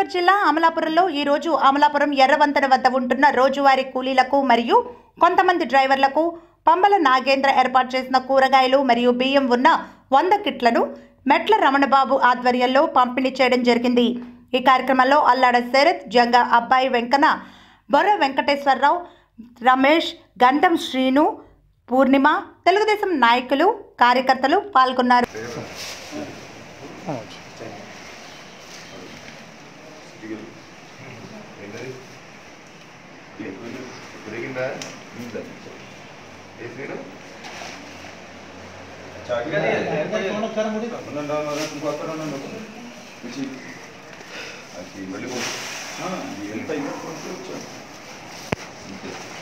జిల్లా అమలాపురంలో ఈ రోజు అమలాపురం ఎర్రవంతెన వద్ద ఉంటున్న రోజువారీ కూలీలకు మరియు కొంతమంది డ్రైవర్లకు పంబల నాగేంద్ర ఏర్పాటు చేసిన కూరగాయలు మరియు బియ్యం ఉన్న వంద కిట్లను మెట్ల రమణబాబు ఆధ్వర్యంలో పంపిణీ చేయడం జరిగింది ఈ కార్యక్రమంలో అల్లాడ శరత్ జంగా అబ్బాయి వెంకన్న బొర్ర వెంకటేశ్వరరావు రమేష్ గంధం శ్రీను పూర్ణిమ తెలుగుదేశం నాయకులు కార్యకర్తలు పాల్గొన్నారు పెరిగిందా వేసినా ఎంత